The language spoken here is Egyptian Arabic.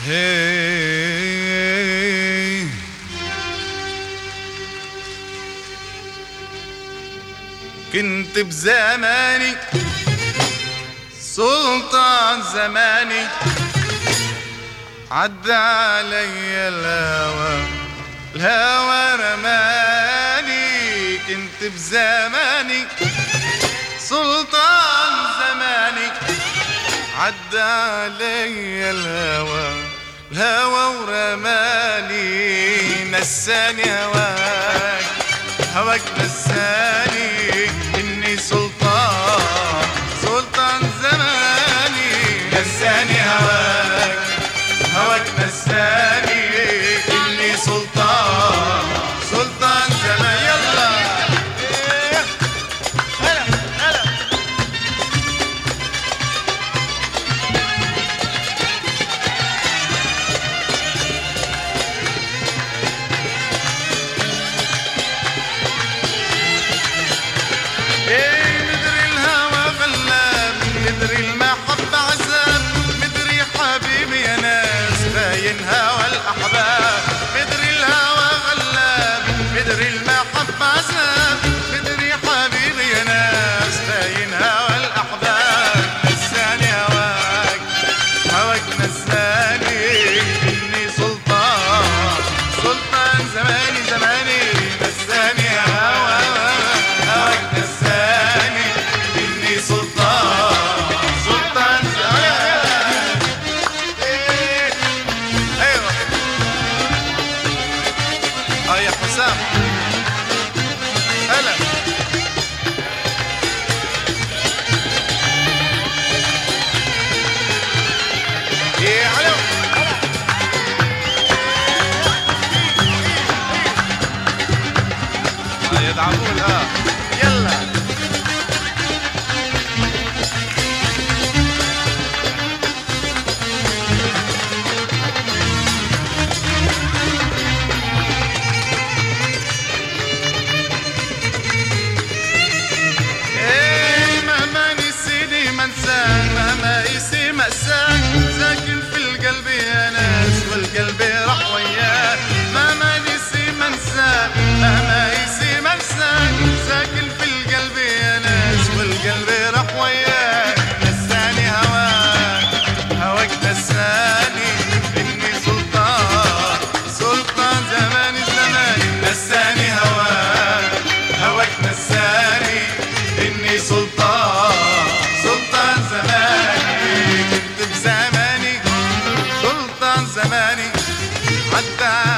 هي كنت بزماني سلطان زماني عدى علي الهوى الهوى رماني كنت بزماني سلطان زماني عدى علي الهوى الهوى ورماني نساني هواك هواك نساني اني سلطان سلطان زماني نساني هواك هواك نساني اني سلطان سلطان زمان يلا هلا هلا ايه مدري الهوى غلاب مدري المحبة عذاب مدري حبيبي يا ناس باين هوى الأحباب مدري الهوى غلاب مدري المحبة عذاب مدري حبيبي يا ناس باين هوى الأحباب نساني هواك هواك نساني إني سلطان سلطان زماني زماني نساني هوا هواك نساني إني سلطان سلطان زماني أيوة آه يا حسام هلا إيه علو آه يدعمون اه يلا إيه مهما نسيني ما انساك مهما يسي مأساك ساكن في القلب يا ناس والقلب راح وياك مهما نسي ما انساك مهما يسي ما انساك ساكن في القلب يا ناس والقلب راح وياك نساني هواك هواك نساني اني سلطان سلطان زماني زماني نساني هواك هواك نساني اني سلطان سلطان زماني كنت بزماني سلطان زماني عدى